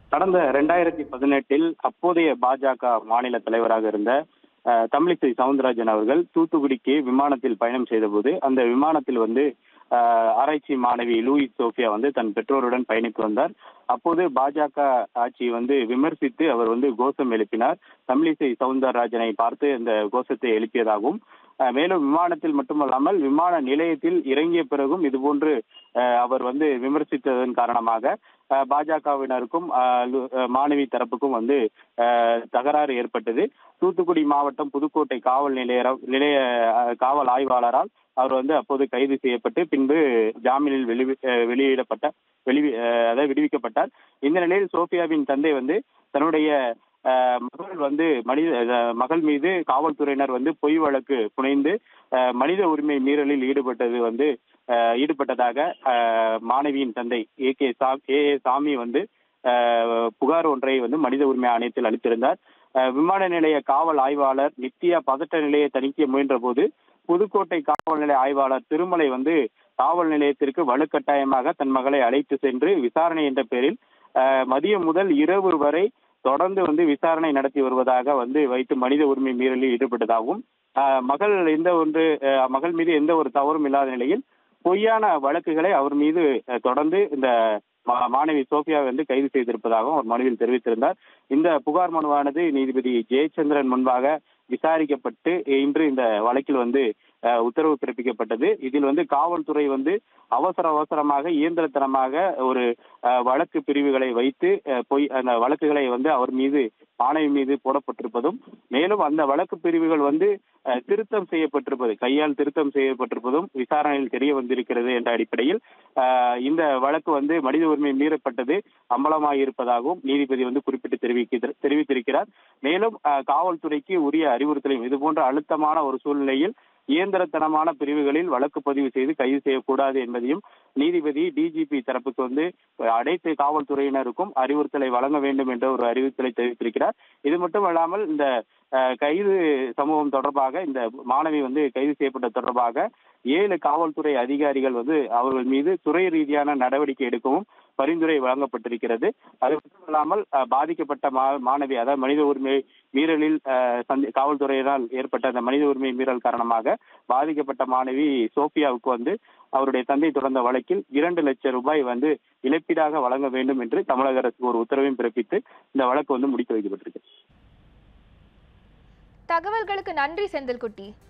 கடந்த ரெண்டாயிரத்தி பதினெட்டில் அப்போதைய பாஜக மாநில தலைவராக இருந்த அஹ், தமிழிசை சவுந்தரராஜன் அவர்கள் தூத்துக்குடிக்கு விமானத்தில் பயணம் செய்தபோது அந்த விமானத்தில் வந்து அஹ், ஆராய்ச்சி மாணவி லூயிஸ் சோஃபியா வந்து தன் பெற்றோருடன் பயணித்து வந்தார் அப்போது பாஜக ஆட்சியை வந்து விமர்சித்து அவர் வந்து கோஷம் எழுப்பினார் தமிழிசை சவுந்தரராஜனை பார்த்து இந்த கோஷத்தை எழுப்பியதாகவும் அஹ், மேலும் விமானத்தில் மட்டுமல்லாமல் விமான நிலையத்தில் இறங்கிய பிறகும் இதுபோன்று அஹ், அவர் வந்து விமர்சித்ததன் காரணமாக அஹ், பாஜகவினருக்கும் அஹ், லு- அஹ், மாணவி தரப்புக்கும் வந்து அஹ், தகராறு ஏற்பட்டது தூத்துக்குடி மாவட்டம் புதுக்கோட்டை காவல் நிலைய நிலைய அஹ், காவல் ஆய்வாளரால் அவர் வந்து அப்போது கைது செய்யப்பட்டு பின்பு ஜாமீனில் வெளி அஹ், வெளியிடப்பட்ட வெளி அஹ், அதாவது விடுவிக்கப்பட்டார் இந்த நிலையில் சோபியாவின் தந்தை வந்து தன்னுடைய அஹ், மகள் வந்து மனித அஹ், மகள் மீது காவல்துறையினர் வந்து பொய் வழக்கு புனைந்து அஹ், மனித உரிமை மீறலில் ஈடுபட்டது வந்து அஹ், ஈடுபட்டதாக அஹ், மாணவியின் தந்தை ஏ கே சா ஏ ஏ சாமி வந்து அஹ், புகார் ஒன்றை வந்து மனித உரிமை ஆணையத்தில் அளித்திருந்தார் அஹ், விமான நிலைய காவல் ஆய்வாளர் நித்யா பதட்ட நிலையை தணிக்க முயன்ற போது புதுக்கோட்டை காவல் நிலைய ஆய்வாளர் திருமலை வந்து காவல் நிலையத்திற்கு வலுக்கட்டாயமாக தன் மகளை அழைத்து சென்று விசாரணை என்ற பெயரில் அஹ், மதியம் முதல் இரவு வரை தொடர்ந்து வந்து விசாரணை நடத்தி வருவதாக வந்து வைத்து மனித உரிமை மீறலில் ஈடுபட்டதாகவும் அஹ், மகள் எந்த ஒன்று அஹ், மகள் மீது எந்த ஒரு தவறும் இல்லாத நிலையில் பொய்யான வழக்குகளை அவர் மீது அஹ், தொடர்ந்து இந்த மா- மாணவி சோபியா வந்து கைது செய்திருப்பதாகவும் அவர் மனுவில் தெரிவித்திருந்தார் இந்த புகார் மனுவானது நீதிபதி ஜெயச்சந்திரன் முன்பாக விசாரிக்கப்பட்டு இன்று இந்த வழக்கில் வந்து அஹ், உத்தரவு பிறப்பிக்கப்பட்டது இதில் வந்து காவல்துறை வந்து அவசர அவசரமாக இயந்திரத்தனமாக ஒரு அஹ், வழக்கு பிரிவுகளை வைத்து அஹ், பொய் அந்த வழக்குகளை வந்து அவர் மீது மாணவி மீது போடப்பட்டிருப்பதும் மேலும் அந்த வழக்கு பிரிவுகள் வந்து அஹ், திருத்தம் செய்யப்பட்டிருப்பது கையால் திருத்தம் செய்யப்பட்டிருப்பதும் விசாரணையில் தெரிய வந்திருக்கிறது என்ற அடிப்படையில் அஹ், இந்த வழக்கு வந்து மனித உரிமை மீறப்பட்டது அம்பலமாயிருப்பதாகவும் நீதிபதி வந்து குறிப்பிட்டு தெரிவிக்க தெரிவித்திருக்கிறார் மேலும் அஹ், காவல்துறைக்கு உரிய அறிவுறுத்தலையும் இது போன்ற அழுத்தமான ஒரு சூழ்நிலையில் இயந்திரத்தனமான பிரிவுகளில் வழக்கு பதிவு செய்து கைது செய்யக்கூடாது என்பதையும் நீதிபதி டிஜிபி தரப்புக்கு வந்து அனைத்து காவல்துறையினருக்கும் அறிவுறுத்தலை வழங்க வேண்டும் என்ற ஒரு அறிவுறுத்தலை தெரிவித்திருக்கிறார் இது மட்டும் அல்லாமல் இந்த அஹ், கைது சம்பவம் தொடர்பாக இந்த மாணவி வந்து கைது செய்யப்பட்ட தொடர்பாக ஏழு காவல்துறை அதிகாரிகள் வந்து அவர்கள் மீது துறை ரீதியான நடவடிக்கை எடுக்கவும் பரிந்துரை வழங்கப்பட்டிருக்கிறது அது மட்டுமல்லாமல் அஹ், பாதிக்கப்பட்ட மா- மாணவி அதாவது மனித உரிமை மீறலில் அஹ், சந்தி- காவல்துறையினால் ஏற்பட்ட அந்த மனித உரிமை மீறல் காரணமாக பாதிக்கப்பட்ட மாணவி சோபியாவுக்கு வந்து அவருடைய தந்தை தொடர்ந்த வழக்கில் இரண்டு லட்சம் ரூபாய் வந்து இழப்பீடாக வழங்க வேண்டும் என்று தமிழக அரசு ஒரு உத்தரவையும் பிறப்பித்து இந்த வழக்கு வந்து முடித்து வைக்கப்பட்டிருக்கு தகவல்களுக்கு நன்றி செந்தில்குட்டி